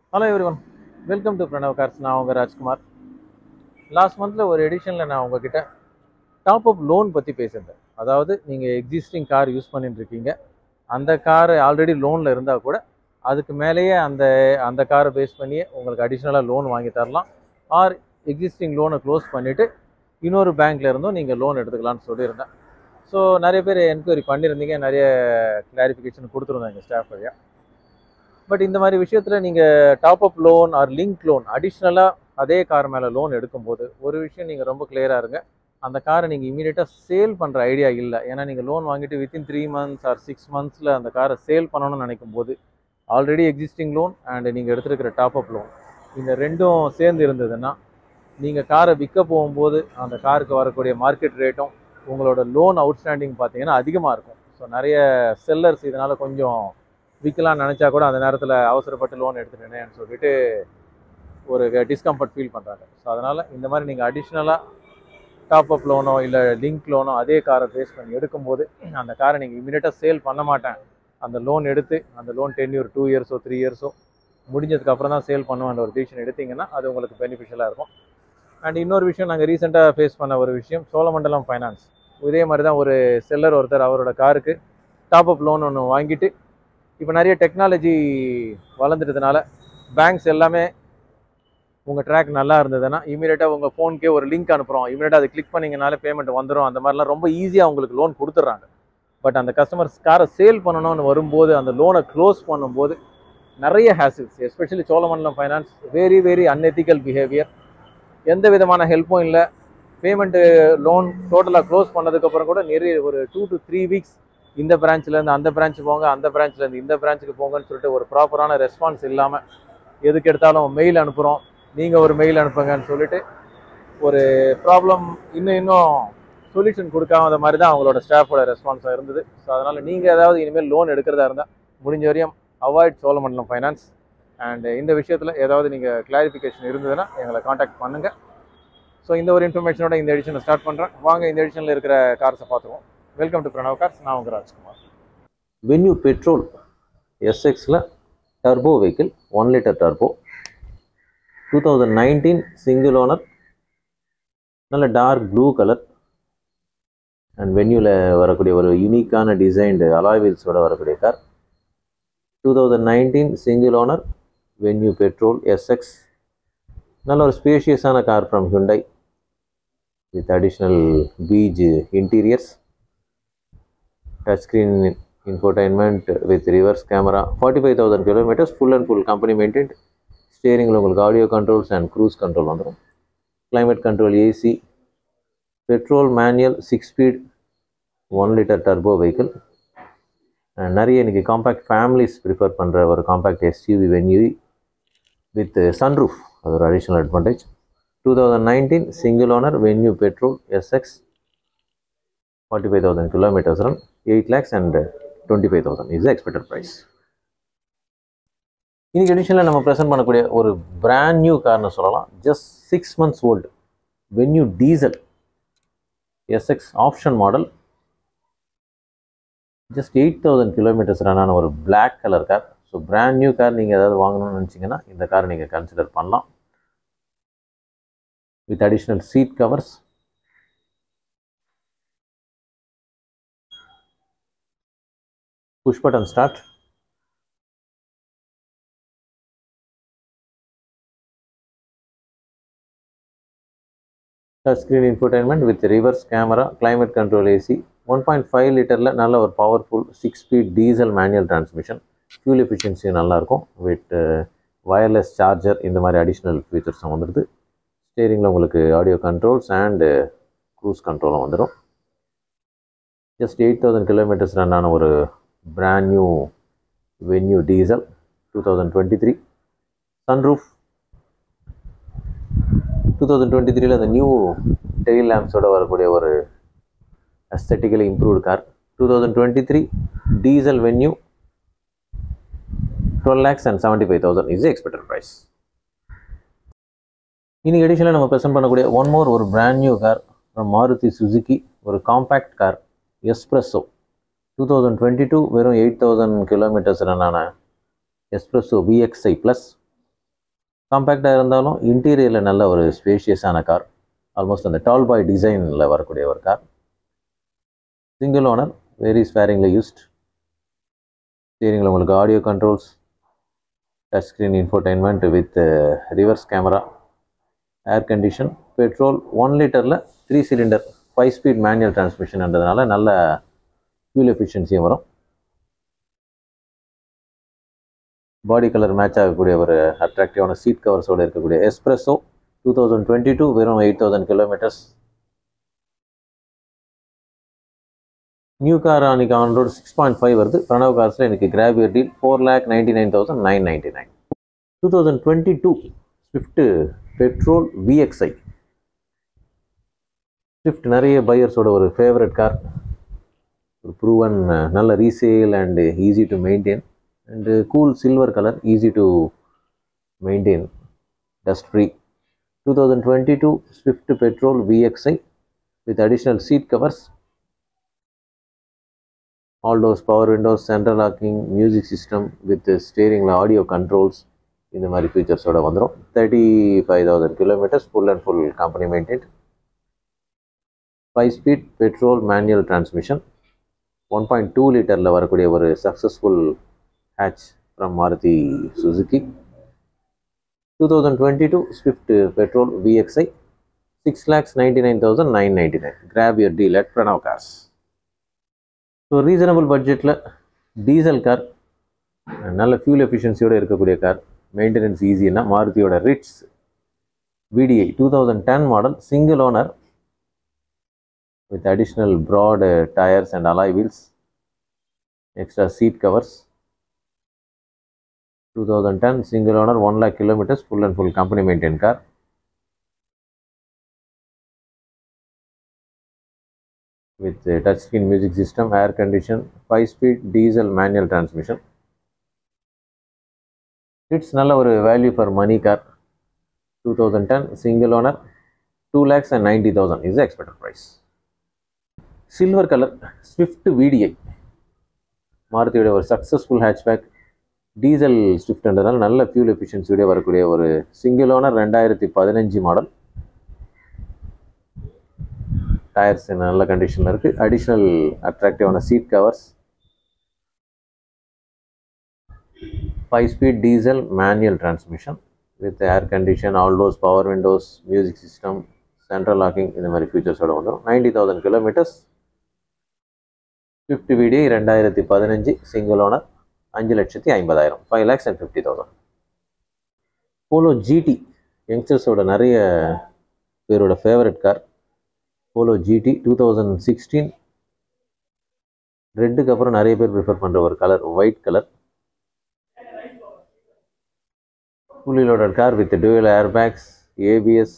Hello everyone welcome to Pranav cars நான் உங்கள் Rajkumar last மந்தில் ஒரு எடிஷனில் நான் உங்ககிட்ட டாப் அப் லோன் பற்றி பேசியிருந்தேன் அதாவது நீங்கள் எக்ஸிஸ்டிங் கார் யூஸ் பண்ணிட்டு இருக்கீங்க அந்த கார் ஆல்ரெடி லோனில் இருந்தால் கூட அதுக்கு மேலேயே அந்த அந்த காரை பேஸ் பண்ணியே உங்களுக்கு அடிஷ்னலாக லோன் வாங்கி தரலாம் ஆர் எக்ஸிஸ்டிங் லோனை க்ளோஸ் பண்ணிவிட்டு இன்னொரு பேங்க்ல இருந்தும் நீங்கள் லோன் எடுத்துக்கலாம்னு சொல்லியிருந்தேன் ஸோ நிறைய பேர் என்கொயரி பண்ணியிருந்தீங்க நிறைய கிளாரிஃபிகேஷன் கொடுத்துருந்தாங்க ஸ்டாஃப் வழியாக பட் இந்த மாதிரி விஷயத்தில் நீங்கள் top up loan or link loan அடிஷ்னலாக அதே கார் மேலே லோன் எடுக்கும்போது ஒரு விஷயம் நீங்கள் ரொம்ப கிளியராக இருங்க அந்த காரை நீங்கள் இமீடியட்டாக சேல் பண்ணுற ஐடியா இல்லை ஏன்னா நீங்கள் லோன் வாங்கிட்டு within three months or six மந்த்ஸில் அந்த காரை சேல் பண்ணணும்னு நினைக்கும் போது ஆல்ரெடி எக்ஸிஸ்டிங் லோன் அண்ட் நீங்கள் எடுத்துருக்கிற டாப் அப் லோன் இந்த ரெண்டும் சேர்ந்து இருந்ததுன்னா நீங்கள் காரை விற்க போகும்போது அந்த காருக்கு வரக்கூடிய மார்க்கெட் ரேட்டும் உங்களோட லோன் அவுட்ஸ்டாண்டிங் பார்த்தீங்கன்னா அதிகமாக இருக்கும் ஸோ நிறைய செல்லர்ஸ் இதனால் கொஞ்சம் விற்கலாம்னு நினச்சா கூட அந்த நேரத்தில் அவசரப்பட்டு லோன் எடுத்துட்டேனேன்னு சொல்லிட்டு ஒரு டிஸ்கம்ஃபர்ட் ஃபீல் பண்ணுறாங்க ஸோ அதனால் இந்த மாதிரி நீங்கள் அடிஷ்னலாக டாப் அப் லோனோ இல்லை லிங்க் லோனோ அதே காரை பேஸ் பண்ணி எடுக்கும்போது அந்த காரை நீங்கள் இமீடியட்டாக சேல் பண்ண மாட்டேன் அந்த லோன் எடுத்து அந்த லோன் டென்யூர் டூ இயர்ஸோ த்ரீ இயர்ஸோ முடிஞ்சதுக்கு அப்புறம் தான் சேல் பண்ணுவேன் ஒரு டிசிஷன் எடுத்தீங்கன்னா அது உங்களுக்கு பெனிஃபிஷியலாக இருக்கும் அண்ட் இன்னொரு விஷயம் நாங்கள் ரீசெண்டாக ஃபேஸ் பண்ண ஒரு விஷயம் சோழமண்டலம் ஃபைனான்ஸ் இதே மாதிரி தான் ஒரு செல்லர் ஒருத்தர் அவரோட காருக்கு டாப் அப் லோன் ஒன்று வாங்கிட்டு இப்போ நிறைய டெக்னாலஜி வளர்ந்துட்டதுனால பேங்க்ஸ் எல்லாமே உங்கள் ட்ராக் நல்லா இருந்ததுன்னா இமீடியட்டாக உங்கள் ஃபோனுக்கே ஒரு லிங்க் அனுப்புகிறோம் இமீடியட்டாக அதை கிளிக் பண்ணிங்கனாலே பேமெண்ட் வந்துடும் அந்த மாதிரிலாம் ரொம்ப ஈஸியாக உங்களுக்கு லோன் கொடுத்துட்றாங்க பட் அந்த கஸ்டமர்ஸ் காரை சேல் பண்ணணும்னு வரும்போது அந்த லோனை க்ளோஸ் பண்ணும்போது நிறைய hassles especially Cholamandalam finance very very unethical behaviour எந்த விதமான ஹெல்ப்பும் இல்லை பேமெண்ட்டு லோன் டோட்டலாக க்ளோஸ் பண்ணதுக்கப்புறம் கூட நிறைய ஒரு டூ டு த்ரீ வீக்ஸ் இந்த பிரான்ச்லேருந்து அந்த பிரான்ச் போங்க அந்த பிரான்ச்லேருந்து இந்த பிரான்ச்சுக்கு போங்கன்னு சொல்லிட்டு ஒரு ப்ராப்பரான ரெஸ்பான்ஸ் இல்லாமல் எதுக்கு எடுத்தாலும் மெயில் அனுப்புகிறோம் நீங்கள் ஒரு மெயில் அனுப்புங்கன்னு சொல்லிட்டு ஒரு ப்ராப்ளம் இன்னும் இன்னும் சொல்யூஷன் கொடுக்காத மாதிரி தான் அவங்களோட ஸ்டாஃபோட ரெஸ்பான்ஸாக இருந்தது ஸோ அதனால் நீங்கள் ஏதாவது இனிமேல் லோன் எடுக்கிறதா இருந்தால் முடிஞ்ச வரையும் அவாய்ட் சோழமண்டலம் ஃபைனான்ஸ் அண்ட் இந்த விஷயத்தில் ஏதாவது நீங்கள் கிளாரிஃபிகேஷன் இருந்ததுன்னா எங்களை காண்டாக்ட் பண்ணுங்கள் ஸோ இந்த ஒரு இன்ஃபர்மேஷனோட இந்த எடிஷனை ஸ்டார்ட் பண்ணுறேன் வாங்க இந்த எடிஷனில் இருக்கிற கார்ஸை பார்த்துருவோம் வெல்கம் டு பிரணவ் கார்ஸ் நான் உங்கள் ராஜ்குமார் வென்யூ பெட்ரோல் எஸ்எக்ஸில் turbo vehicle one litre turbo two thousand nineteen single owner நல்ல டார்க் ப்ளூ கலர் அண்ட் வென்யூவில் வரக்கூடிய ஒரு யூனிக்கான டிசைன்டு அலாய் வீல்ஸோட வரக்கூடிய car two thousand nineteen single owner Venue petrol SX நல்ல ஒரு ஸ்பேஷியஸான car from Hyundai with additional beige interiors touch screen infotainment with reverse camera 45000 kilometers full and full company maintained ஸ்டேரிங்கில் உங்களுக்கு audio controls and cruise control வந்துடும் climate control AC petrol manual six speed one litre turbo vehicle நிறைய இன்றைக்கி compact families prefer பண்ணுற ஒரு compact SUV Venue with sunroof அது ஒரு additional advantage two thousand nineteen single owner Venue petrol SX forty five thousand kilometres run eight lakhs and twenty five thousand is expected price இன்னைக்கு எடிஷனில் நம்ம present பண்ணக்கூடிய ஒரு brand new கார்னு சொல்லலாம் just six months old Venue diesel SX option model just eight thousand kilometres ரன்னான ஒரு black colour car so brand new car நீங்கள் ஏதாவது வாங்கணும்னு நினச்சிங்கன்னா இந்த காரை நீங்கள் கன்சிடர் பண்ணலாம் with additional seat covers push button start touch screen infotainment with reverse camera climate control AC 1.5 லிட்டரில் நல்ல ஒரு powerful six speed diesel manual transmission fuel efficiency நல்லாயிருக்கும் வித் வயர்லெஸ் சார்ஜர் இந்த மாதிரி அடிஷ்னல் ஃபீச்சர்ஸும் வந்துடுது ஸ்டேரிங்கில் உங்களுக்கு ஆடியோ கண்ட்ரோல்ஸ் அண்டு க்ரூஸ் கண்ட்ரோலும் வந்துடும் ஜஸ்ட் எயிட் தௌசண்ட் கிலோமீட்டர்ஸ் ரன்னான ஒரு brand new venue diesel 2023 sunroof 2023ல அந்த நியூ டெயில் லேம்ப்ஸோட வரக்கூடிய ஒரு aesthetically improved car two thousand twenty three diesel Venue twelve lakhs and seventy five thousand is expected price இன்னைக்கு எடிஷனில் நம்ம ப்ரெசென்ட் பண்ணக்கூடிய ஒன் மோர் ஒரு brand new car Maruti Suzuki ஒரு compact car S Presso two thousand twenty two வெறும் eight thousand kilometres ரன்னான S Presso VXi plus காம்பேக்டாக இருந்தாலும் இன்டீரியரில் நல்ல ஒரு ஸ்பேஷியஸான கார் ஆல்மோஸ்ட் அந்த டால் பாய் டிசைனில் வரக்கூடிய ஒரு கார் சிங்கிள் ஓனர் வெரி ஸ்பேரிங்கில் யூஸ்ட் ஸ்டீரிங்கில் உங்களுக்கு audio controls touch screen infotainment with reverse camera air condition petrol one லிட்டரில் three cylinder five speed manual டிரான்ஸ்மிஷன்ன்றதுனால நல்ல ஃபியூல் எஃபிஷியன்சியும் வரும் பாடி கலர் மேட்ச் ஆகக்கூடிய ஒரு அட்ராக்டிவான சீட் கவர்ஸோடு இருக்கக்கூடிய S Presso two thousand twenty two வெறும் eight thousand kilometres new car அன்றைக்கி on road six point five வருது பிரணவ் கார்ஸில் எனக்கு கிராவியர் deal four lakh ninety nine thousand nine ninety nine two thousand twenty two Swift petrol VXi Swift நிறைய பையர்ஸோட ஒரு favourite car ஒரு ப்ரூவன் நல்ல resale and easy to maintain and cool silver colour easy to maintain dust free two thousand twenty two Swift petrol VXi with additional seat covers all doors power windows central locking music system with ஸ்டேரிங்கில் audio controls இந்த மாதிரி ஃபீச்சர்ஸோட வந்துடும் thirty five thousand kilometres full and full company maintain five speed petrol manual transmission one point two லிட்டரில் வரக்கூடிய ஒரு successful hatch from Maruti Suzuki two thousand twenty two Swift petrol VXi six lakhs ninety nine thousand nine ninety nine grab your deal at Pranav cars so reasonable பட்ஜெட்டில் diesel car நல்ல fuel எஃபிஷியன்சியோடு இருக்கக்கூடிய car maintenance ஈஸின்னா மாருதியோட Ritz VDi two thousand ten model single owner with additional broad uh, tires and alloy wheels, extra seat covers. 2010 single owner 1 lakh kilometers full and full company maintained car. With uh, touchscreen music system, air condition, 5 speed diesel manual transmission. It's நல்ல ஒரு value for money car two thousand ten single owner two lakhs and ninety thousand is expected price silver colour Swift VDi மாருதியோட ஒரு successful hatchback diesel ஸ்விஃப்ட்ன்றதால நல்ல fuel எஃபிஷியன்சியோட வரக்கூடிய ஒரு single owner ரெண்டாயிரத்தி பதினஞ்சு மாடல் டயர்ஸ் நல்ல கண்டிஷனில் இருக்குது அடிஷ்னல் அட்ராக்டிவான seat covers five speed diesel manual transmission with air condition all doors power windows music system central locking இந்த மாதிரி ஃபீச்சர்ஸோட வந்துடும் நைன்டி தௌசண்ட் கிலோமீட்டர்ஸ் ஃபிஃப்டி விடி ரெண்டாயிரத்தி பதினஞ்சு சிங்கிள் ஓனர் அஞ்சு லட்சத்தி ஐம்பதாயிரம் five lakhs and fifty thousand Polo GT யங்ஸ்டர்ஸோட நிறைய பேரோட favourite car Polo GT two thousand sixteen ரெட்டுக்கு அப்புறம் நிறைய பேர் ப்ரிஃபர் பண்ணுற ஒரு colour white colour fully loaded car with dual airbags, ABS,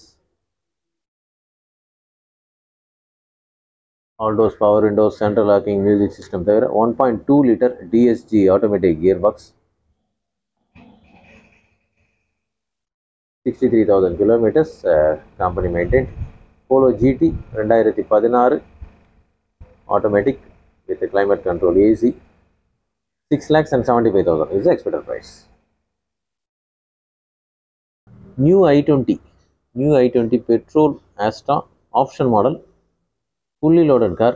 all those power windows, central locking, music system தவிர 1.2 liter DSG automatic gearbox, 63,000 kilometers uh, company maintained. Polo GT ரெண்டாயிரத்தி பதினாறு automatic with climate control AC, 6 lakhs and 75,000 is the expected price. new i20 new i20 petrol astra option model fully loaded car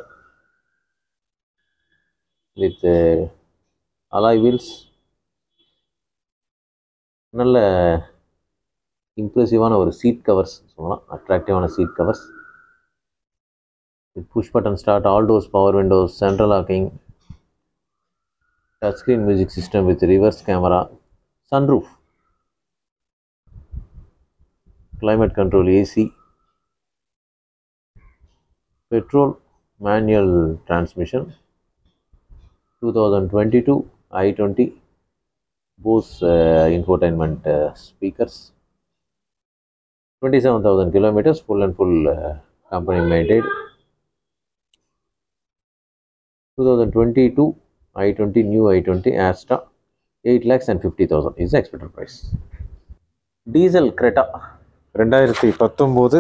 with uh, alloy wheels நல்ல இம்ப்ரெசிவான ஒரு seat covers சொல்லலாம் அட்ராக்டிவான seat covers with push button start all doors power windows central locking touch screen music system with reverse camera sunroof climate control AC, petrol manual transmission, 2022 i20 Bose uh, infotainment uh, speakers, 27,000 kilometers full and full uh, company maintained. 2022 i20 new i20 Astra 8 lakhs and 50,000 is the expected price. Diesel Creta ரெண்டாயிரத்தி பத்தொம்போது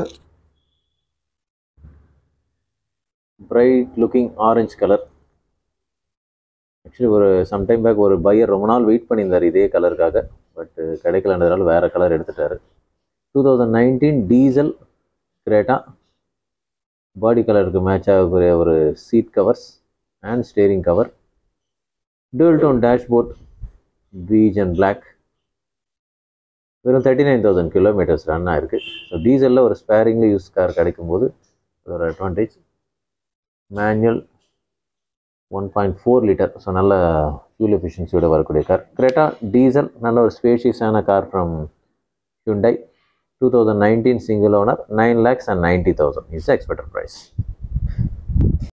bright looking orange colour actually ஒரு sometime back ஒரு buyer ரொம்ப நாள் wait பண்ணியிருந்தார் இதே கலருக்காக but கிடைக்கலன்றதுனால வேறு கலர் எடுத்துட்டாரு two thousand nineteen diesel Creta body கலருக்கு மேட்ச் ஆகக்கூடிய ஒரு seat covers and steering cover dual tone dashboard peach and black வெறும் thirty nine thousand kilometres run ஆயிருக்கு ஸோ டீசலில் ஒரு ஸ்பேரிங்கில் யூஸ் கார் கிடைக்கும்போது அது ஒரு advantage manual one point four litre so நல்ல ஃபியூல் எஃபிஷியன்சியோட வரக்கூடிய கார் கிரேட்டா டீசல் நல்ல ஒரு ஸ்பேஷியஸான car from Hyundai two thousand nineteen single owner nine lakhs and ninety thousand is expected price